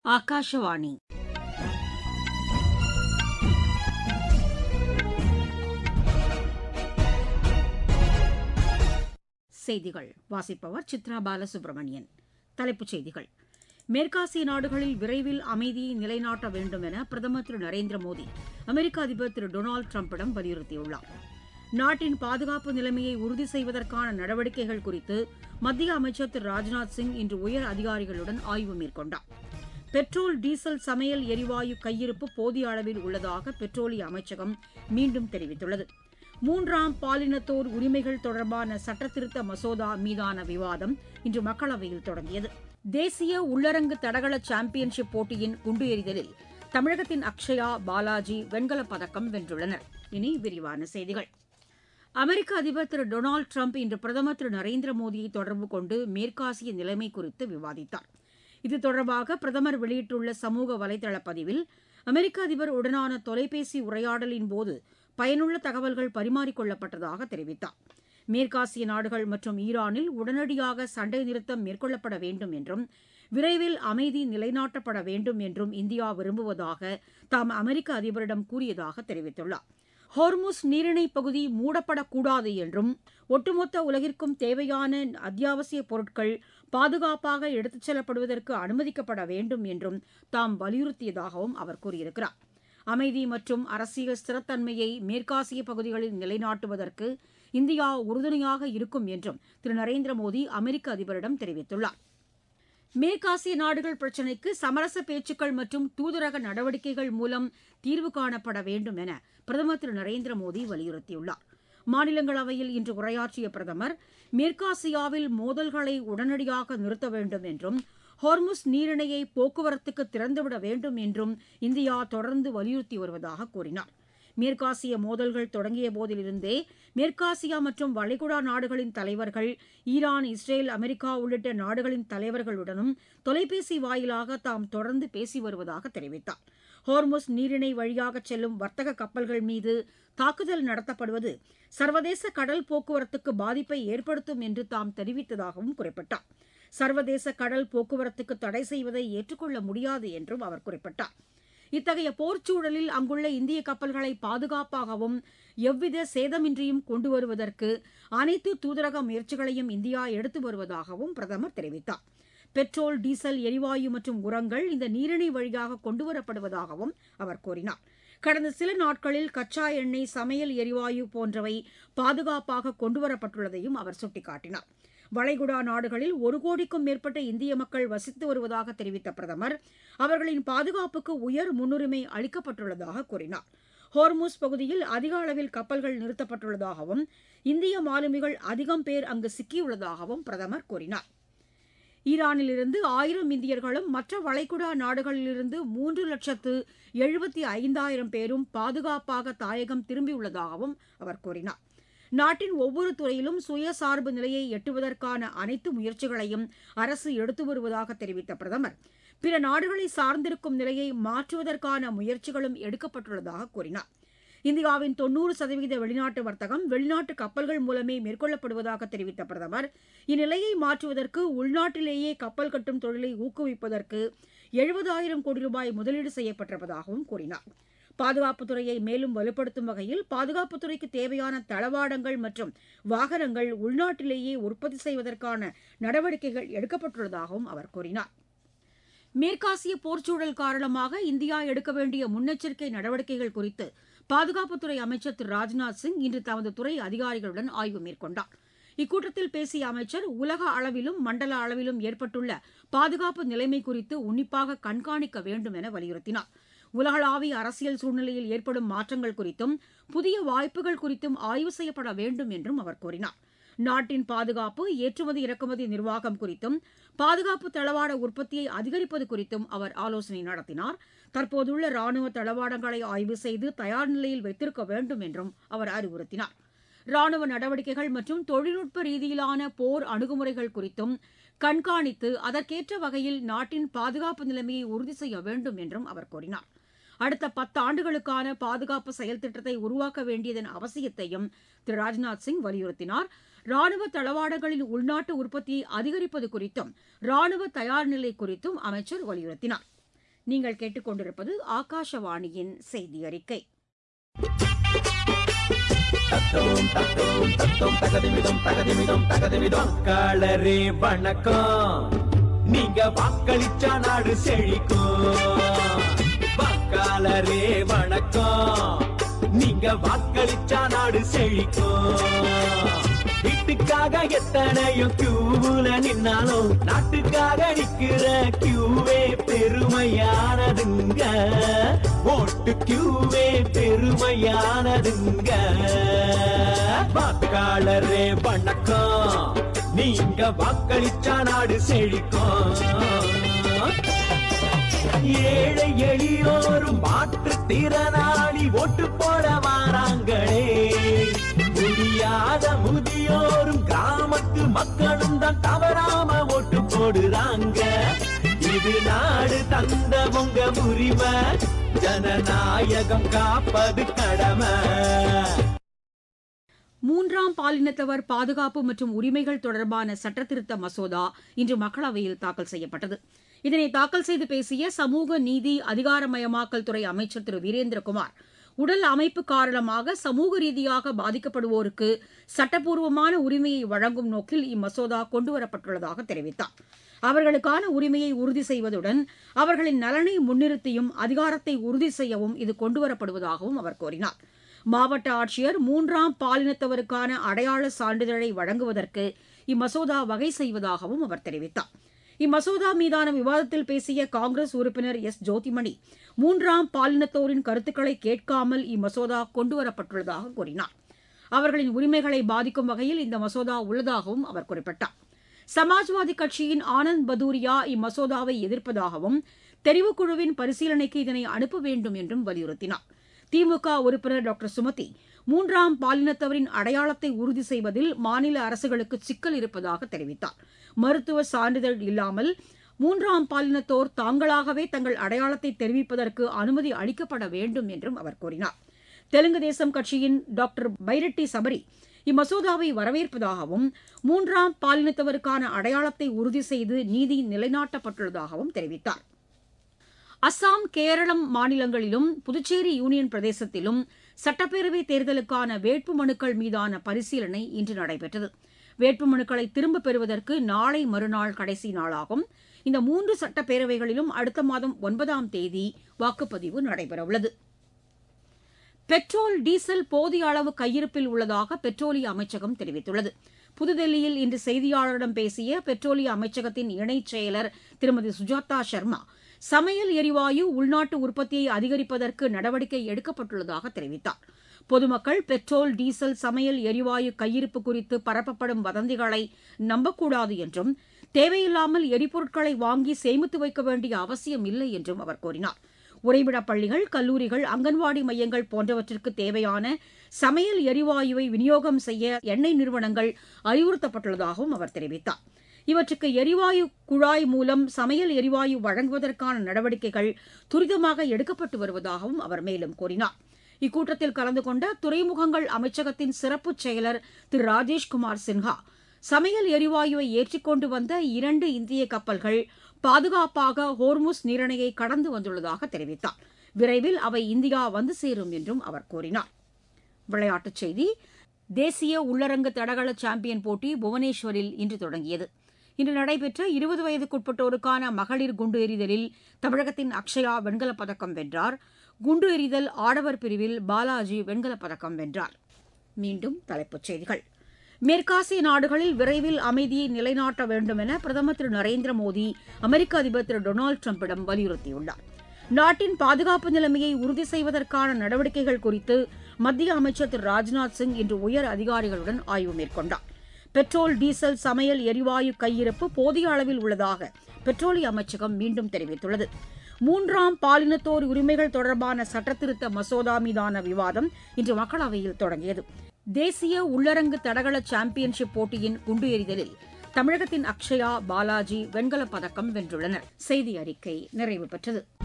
ಆಕಾಶವಾಣಿ செய்திகள் வாசிப்பவர் சித்ரா பாலசுப்ரமணியன் தலைப்புச் செய்திகள் மேற்காசிய நாடுகளில் விரைவில் அமைதியை நிலைநாட்ட வேண்டும் என பிரதமர் திரு நரேந்திர மோடி அமெரிக்க அதிபர் திரு டொனால்டு டிரம்பிடம் வலியுறுத்தியுள்ளார் நாட்டின் பாதுகாப்பு நிலைமையை உறுதி செய்வதற்கான நடவடிக்கைகள் குறித்து மத்திய அமைச்சர் திரு ராஜ்நாத் சிங் இன்று உயர் அதிகாரிகளுடன் ஆய்வு மேற்கொண்டார் பெட்ரோல் டீசல் சமையல் எரிவாயு கையிருப்பு போதிய அளவில் உள்ளதாக பெட்ரோலிய அமைச்சகம் மீண்டும் தெரிவித்துள்ளது மூன்றாம் பாலினத்தோர் உரிமைகள் தொடர்பான சட்டத்திருத்த மசோதா மீதான விவாதம் இன்று மக்களவையில் தொடங்கியது தேசிய உள்ளரங்கு தடகள சாம்பியன்ஷிப் போட்டியின் குண்டு எறிதலில் தமிழகத்தின் அக்ஷயா பாலாஜி வெண்கலப் பதக்கம் வென்றுள்ளனர் இனி விரிவான செய்திகள் அமெரிக்க அதிபர் திரு டொனால்டு ட்ரம்ப் இன்று பிரதமர் திரு நரேந்திர மோடியை தொடர்பு கொண்டு மேற்காசிய நிலைமை குறித்து விவாதித்தார் இது தொடர்பாக பிரதமர் வெளியிட்டுள்ள சமூக வலைதள பதிவில் அமெரிக்க அதிபர் உடனான தொலைபேசி உரையாடலின் போது பயனுள்ள தகவல்கள் பரிமாறிக்கொள்ளப்பட்டதாக தெரிவித்தார் மேற்காசிய நாடுகள் மற்றும் ஈரானில் உடனடியாக சண்டை நிறுத்தம் மேற்கொள்ளப்பட வேண்டும் என்றும் விரைவில் அமைதி நிலைநாட்டப்பட வேண்டும் என்றும் இந்தியா விரும்புவதாக தாம் அமெரிக்க அதிபரிடம் கூறியதாக தெரிவித்துள்ளார் ஹோர்முஸ் நீரிணை பகுதி மூடப்படக்கூடாது என்றும் ஒட்டுமொத்த உலகிற்கும் தேவையான அத்தியாவசிய பொருட்கள் பாதுகாப்பாக எடுத்துச் செல்லப்படுவதற்கு அனுமதிக்கப்பட வேண்டும் என்றும் தாம் வலியுறுத்தியதாகவும் அவர் கூறியிருக்கிறார் அமைதி மற்றும் அரசியல் ஸ்திரத்தன்மையை மேற்காசிய பகுதிகளில் நிலைநாட்டுவதற்கு இந்தியா உறுதுணையாக இருக்கும் என்றும் திரு நரேந்திர மோடி அமெரிக்க அதிபரிடம் தெரிவித்துள்ளார் மேற்காசிய நாடுகள் பிரச்சினைக்கு சமரச பேச்சுக்கள் மற்றும் தூதரக நடவடிக்கைகள் மூலம் தீர்வு காணப்பட வேண்டும் என பிரதமர் திரு நரேந்திர மோடி வலியுறுத்தியுள்ளார் மாநிலங்களவையில் இன்று உரையாற்றிய பிரதமர் மேற்காசியாவில் மோதல்களை உடனடியாக நிறுத்த வேண்டும் என்றும் ஹோர்முஸ் நீரிணையை போக்குவரத்துக்கு திறந்துவிட வேண்டும் என்றும் இந்தியா தொடர்ந்து வலியுறுத்தி வருவதாக கூறினார் மேற்காசிய மோதல்கள் தொடங்கிய போதிலிருந்தே மேற்காசியா மற்றும் வளைகுடா நாடுகளின் தலைவர்கள் ஈரான் இஸ்ரேல் அமெரிக்கா உள்ளிட்ட நாடுகளின் தலைவர்களுடனும் தொலைபேசி வாயிலாக தாம் தொடர்ந்து பேசி வருவதாக தெரிவித்தார் ஹோர்முஸ் நீரிணை வழியாக செல்லும் வர்த்தக கப்பல்கள் மீது தாக்குதல் நடத்தப்படுவது சர்வதேச கடல் போக்குவரத்துக்கு பாதிப்பை ஏற்படுத்தும் என்று தாம் தெரிவித்ததாகவும் குறிப்பிட்டார் சர்வதேச கடல் போக்குவரத்துக்கு தடை செய்வதை ஏற்றுக்கொள்ள முடியாது என்றும் அவர் குறிப்பிட்டார் இத்தகைய போர்ச்சூழலில் அங்குள்ள இந்திய கப்பல்களை பாதுகாப்பாகவும் எவ்வித சேதமின்றியும் கொண்டு வருவதற்கு அனைத்து தூதரக முயற்சிகளையும் இந்தியா எடுத்து வருவதாகவும் பிரதமர் தெரிவித்தார் பெட்ரோல் டீசல் எரிவாயு மற்றும் உரங்கள் இந்த நீரிணை வழியாக கொண்டுவரப்படுவதாகவும் அவர் கூறினார் கடந்த சில நாட்களில் கச்சா எண்ணெய் சமையல் எரிவாயு போன்றவை பாதுகாப்பாக கொண்டுவரப்பட்டுள்ளதையும் அவர் சுட்டிக்காட்டினார் வளைகுடா நாடுகளில் ஒரு கோடிக்கும் மேற்பட்ட இந்திய மக்கள் வசித்து வருவதாக தெரிவித்த பிரதமர் அவர்களின் பாதுகாப்புக்கு உயர் முன்னுரிமை அளிக்கப்பட்டுள்ளதாக கூறினார் ஹோர்முஸ் பகுதியில் அதிக அளவில் கப்பல்கள் நிறுத்தப்பட்டுள்ளதாகவும் இந்திய மாலுமிகள் அதிகம் பேர் அங்கு சிக்கியுள்ளதாகவும் பிரதமர் கூறினார் ஈரானிலிருந்து ஆயிரம் இந்தியர்களும் மற்ற வளைகுடா நாடுகளிலிருந்து மூன்று லட்சத்து எழுபத்தி ஐந்தாயிரம் பேரும் பாதுகாப்பாக தாயகம் திரும்பியுள்ளதாகவும் அவர் கூறினார் நாட்டின் ஒவ்வொரு துறையிலும் சுயசார்பு நிலையை எட்டுவதற்கான அனைத்து முயற்சிகளையும் அரசு எடுத்து வருவதாக தெரிவித்த பிரதமர் பிற நாடுகளை சார்ந்திருக்கும் நிலையை மாற்றுவதற்கான முயற்சிகளும் எடுக்கப்பட்டுள்ளதாக கூறினார் இந்தியாவின் தொன்னூறு சதவீத வெளிநாட்டு வர்த்தகம் வெளிநாட்டு கப்பல்கள் மூலமே மேற்கொள்ளப்படுவதாக தெரிவித்த பிரதமர் இந்நிலையை மாற்றுவதற்கு உள்நாட்டிலேயே கப்பல் கட்டும் தொழிலை ஊக்குவிப்பதற்கு எழுபதாயிரம் கோடி ரூபாய் முதலீடு செய்யப்பட்டிருப்பதாகவும் கூறினார் பாதுகாப்புத்துறையை மேலும் வலுப்படுத்தும் வகையில் பாதுகாப்புத்துறைக்கு தேவையான தளவாடங்கள் மற்றும் வாகனங்கள் உள்நாட்டிலேயே உற்பத்தி செய்வதற்கான நடவடிக்கைகள் எடுக்கப்பட்டுள்ளதாகவும் அவர் கூறினார் மேற்காசிய போர்ச்சூழல் காரணமாக இந்தியா எடுக்க வேண்டிய முன்னெச்சரிக்கை நடவடிக்கைகள் குறித்து பாதுகாப்புத்துறை அமைச்சர் திரு ராஜ்நாத் சிங் இன்று தமது துறை அதிகாரிகளுடன் ஆய்வு மேற்கொண்டார் இக்கூட்டத்தில் பேசிய அமைச்சர் உலக அளவிலும் மண்டல அளவிலும் ஏற்பட்டுள்ள பாதுகாப்பு நிலைமை குறித்து உன்னிப்பாக கண்காணிக்க வேண்டும் என வலியுறுத்தினார் உலகளாவிய அரசியல் சூழ்நிலையில் ஏற்படும் மாற்றங்கள் குறித்தும் புதிய வாய்ப்புகள் குறித்தும் ஆய்வு செய்யப்பட வேண்டும் என்றும் அவர் கூறினார் நாட்டின் பாதுகாப்பு ஏற்றுமதி இறக்குமதி நிர்வாகம் குறித்தும் பாதுகாப்பு தளவாட உற்பத்தியை அதிகரிப்பது குறித்தும் அவர் ஆலோசனை நடத்தினார் தற்போதுள்ள ராணுவ தளவாடங்களை ஆய்வு செய்து தயார் நிலையில் வைத்திருக்க வேண்டும் என்றும் அவர் அறிவுறுத்தினார் ராணுவ நடவடிக்கைகள் மற்றும் தொழில்நுட்ப ரீதியிலான போர் அணுகுமுறைகள் குறித்தும் கண்காணித்து அதற்கேற்ற வகையில் நாட்டின் பாதுகாப்பு நிலைமையை உறுதி செய்ய வேண்டும் என்றும் அவர் கூறினார் அடுத்த பத்தாண்டுகளுக்கான பாதுகாப்பு செயல் திட்டத்தை உருவாக்க வேண்டியதன் அவசியத்தையும் திரு ராஜ்நாத் சிங் வலியுறுத்தினார் ராணுவ தளவாடங்களின் உள்நாட்டு உற்பத்தியை அதிகரிப்பது குறித்தும் ராணுவ தயார் நிலை குறித்தும் அமைச்சர் வலியுறுத்தினார் நீங்கள் கேட்டுக்கொண்டிருப்பது ஆகாஷவாணியின் செய்தி அறிக்கை வாக்காளரே வணக்கம் நீங்க வாக்களிச்சா நாடு செழிக்கும் வாக்காளரே வணக்கம் நீங்க வாக்களிச்சா நாடு செழிக்கும் வீட்டுக்காக எத்தனையோ கியூல நின்னாலும் நாட்டுக்காக நிக்கிற கியூவே பெருமையானதுங்க ஓட்டு கியூவே பெருமையானதுங்க வாக்காளரே வணக்கம் நீங்க வாக்களிச்சா நாடு செழிக்கும் ஏழை எளியோரும் மாற்றுத் திறனாளி ஓட்டு போட வாராங்களே முடியாத முதியோரும் கிராமத்து மக்களும் தான் தவறாம ஓட்டு போடுறாங்க இது நாடு தந்த உங்க உரிமை ஜனநாயகம் காப்பது கடமை மூன்றாம் பாலினத்தவர் பாதுகாப்பு மற்றும் உரிமைகள் தொடர்பான சட்டத்திருத்த மசோதா இன்று மக்களவையில் தாக்கல் செய்யப்பட்டது இதனை தாக்கல் செய்து பேசிய சமூக நீதி அதிகாரமயமாக்கல் துறை அமைச்சர் திரு வீரேந்திரகுமார் உடல் அமைப்பு காரணமாக சமூக ரீதியாக பாதிக்கப்படுவோருக்கு சட்டப்பூர்வமான உரிமையை வழங்கும் நோக்கில் இம்மசோதா கொண்டுவரப்பட்டுள்ளதாக தெரிவித்தார் அவர்களுக்கான உரிமையை உறுதி செய்வதுடன் அவர்களின் நலனை முன்னிறுத்தியும் அதிகாரத்தை உறுதி செய்யவும் இது கொண்டுவரப்படுவதாகவும் அவர் கூறினார் மாவட்ட ஆட்சியர் மூன்றாம் பாலினத்தவருக்கான அடையாள சான்றிதழை வழங்குவதற்கு இம்மசோதா வகை செய்வதாகவும் அவர் தெரிவித்தார் இம்மசோதா மீதான விவாதத்தில் பேசிய காங்கிரஸ் உறுப்பினர் எஸ் ஜோதிமணி மூன்றாம் பாலினத்தோரின் கருத்துக்களை கேட்காமல் இம்மசோதா கொண்டுவரப்பட்டுள்ளதாக கூறினார் அவர்களின் உரிமைகளை பாதிக்கும் வகையில் இந்த மசோதா உள்ளதாகவும் அவர் குறிப்பிட்டார் சமாஜ்வாதி கட்சியின் ஆனந்த் பதூரியா இம்மசோதாவை எதிர்ப்பதாகவும் தெரிவுக்குழுவின் பரிசீலனைக்கு இதனை அனுப்ப வேண்டும் என்றும் வலியுறுத்தினார் திமுக உறுப்பினர் டாக்டர் சுமதி மூன்றாம் பாலினத்தவரின் அடையாளத்தை உறுதி செய்வதில் மாநில அரசுகளுக்கு சிக்கல் இருப்பதாக தெரிவித்தார் மருத்துவ சான்றிதழ் இல்லாமல் மூன்றாம் பாலினத்தோர் தாங்களாகவே தங்கள் அடையாளத்தை தெரிவிப்பதற்கு அனுமதி அளிக்கப்பட வேண்டும் என்றும் அவர் கூறினார் தெலுங்கு தேசம் கட்சியின் டாக்டர் பைரட்டி சபரி இம்மசோதாவை வரவேற்பதாகவும் மூன்றாம் பாலினத்தவருக்கான அடையாளத்தை உறுதி செய்து நீதி நிலைநாட்டப்பட்டுள்ளதாகவும் தெரிவித்தார் அஸ்ஸாம் கேரளம் மாநிலங்களிலும் புதுச்சேரி யூனியன் பிரதேசத்திலும் சட்டப்பேரவைத் தேர்தலுக்கான வேட்புமனுக்கள் மீதான பரிசீலனை இன்று நடைபெற்றது வேட்புமனுக்களை திரும்பப் பெறுவதற்கு நாளை மறுநாள் கடைசி நாளாகும் இந்த மூன்று சட்டப்பேரவைகளிலும் அடுத்த மாதம் ஒன்பதாம் தேதி வாக்குப்பதிவு நடைபெறவுள்ளது பெட்ரோல் டீசல் போதிய அளவு கையிருப்பில் உள்ளதாக பெட்ரோலிய அமைச்சகம் தெரிவித்துள்ளது புதுதில்லியில் இன்று செய்தியாளர்களிடம் பேசிய பெட்ரோலிய அமைச்சகத்தின் இணைச் செயலர் திருமதி சுஜாதா சர்மா சமையல் எரிவாயு உள்நாட்டு உற்பத்தியை அதிகரிப்பதற்கு நடவடிக்கை எடுக்கப்பட்டுள்ளதாக தெரிவித்தார் பொதுமக்கள் பெட்ரோல் டீசல் சமையல் எரிவாயு கையிருப்பு குறித்து பரப்பப்படும் வதந்திகளை நம்பக்கூடாது என்றும் தேவையில்லாமல் எரிபொருட்களை வாங்கி சேமித்து வைக்க வேண்டிய அவசியம் இல்லை என்றும் அவர் கூறினார் உறைவிடப் பள்ளிகள் கல்லூரிகள் அங்கன்வாடி மையங்கள் போன்றவற்றிற்கு தேவையான சமையல் எரிவாயுவை விநியோகம் செய்ய எண்ணெய் நிறுவனங்கள் அறிவுறுத்தப்பட்டுள்ளதாகவும் அவர் தெரிவித்தார் இவற்றுக்கு எரிவாயு குழாய் மூலம் சமையல் எரிவாயு வழங்குவதற்கான நடவடிக்கைகள் துரிதமாக எடுக்கப்பட்டு வருவதாகவும் அவர் மேலும் கூறினார் இக்கூட்டத்தில் கலந்து கொண்ட துறைமுகங்கள் அமைச்சகத்தின் சிறப்பு செயலர் திரு ராஜேஷ்குமார் சின்ஹா சமையல் எரிவாயுவை ஏற்றிக்கொண்டு வந்த இரண்டு இந்திய கப்பல்கள் பாதுகாப்பாக ஹோர்முஸ் நீரிணையை கடந்து வந்துள்ளதாக தெரிவித்தார் விரைவில் அவை இந்தியா வந்து சேரும் என்றும் அவர் கூறினார் விளையாட்டுச் செய்தி தேசிய உள்ளரங்கு தடகள சாம்பியன் போட்டி புவனேஸ்வரில் இன்று தொடங்கியது இன்று நடைபெற்ற இருபது வயதுக்குட்பட்டோருக்கான மகளிர் குண்டு எறிதலில் தமிழகத்தின் அக்ஷயா வெண்கலப் பதக்கம் வென்றார் குண்டு எறிதல் ஆடவர் பிரிவில் பாலாஜி வெண்கலப் பதக்கம் வென்றார் மீண்டும் தலைப்புச் செய்திகள் மேற்காசிய நாடுகளில் விரைவில் அமைதியை நிலைநாட்ட வேண்டும் என பிரதமர் திரு நரேந்திர மோடி அமெரிக்க அதிபர் திரு டொனால்டு டிரம்பிடம் வலியுறுத்தியுள்ளார் நாட்டின் பாதுகாப்பு நிலைமையை உறுதி செய்வதற்கான நடவடிக்கைகள் குறித்து மத்திய அமைச்சர் திரு ராஜ்நாத் சிங் இன்று உயர் அதிகாரிகளுடன் ஆய்வு மேற்கொண்டார் பெட்ரோல் டீசல் சமையல் எரிவாயு கையிருப்பு போதிய அளவில் உள்ளதாக பெட்ரோலிய அமைச்சகம் மீண்டும் தெரிவித்துள்ளது மூன்றாம் பாலினத்தோர் உரிமைகள் தொடர்பான சட்டத்திருத்த மசோதா மீதான விவாதம் இன்று மக்களவையில் தொடங்கியது தேசிய உள்ளரங்கு தடகள சாம்பியன்ஷிப் போட்டியின் குண்டு எறிதலில் தமிழகத்தின் அக்ஷயா பாலாஜி வெண்கலப் பதக்கம் வென்றுள்ளனர் செய்தி அறிக்கை நிறைவு பெற்றது